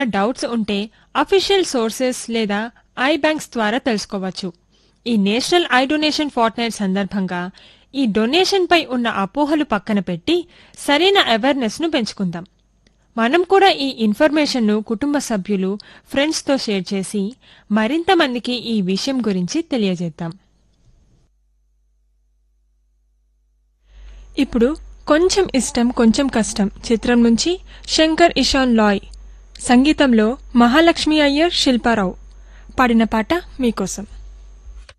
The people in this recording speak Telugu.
డౌట్స్ ఉంటే అఫీషియల్ సోర్సెస్ లేదా ఐ బ్యాంక్స్ ద్వారా తెలుసుకోవచ్చు ఈ నేషనల్ ఐ డొనేషన్ ఫార్ట్నైట్ సందర్భంగా ఈ డొనేషన్ పై ఉన్న అపోహలు పక్కన పెట్టి సరైన అవేర్నెస్ ను పెంచుకుందాం మనం కూడా ఈ ఇన్ఫర్మేషన్ ను కుటుంబ సభ్యులు ఫ్రెండ్స్ తో షేర్ చేసి మరింత మందికి ఈ విషయం గురించి తెలియజేద్దాం ఇప్పుడు కొంచెం ఇష్టం కొంచెం కష్టం చిత్రం నుంచి శంకర్ ఇషాన్ లాయ్ సంగీతంలో మహాలక్ష్మి అయ్యర్ శిల్పారావు పాడిన పాట మీకోసం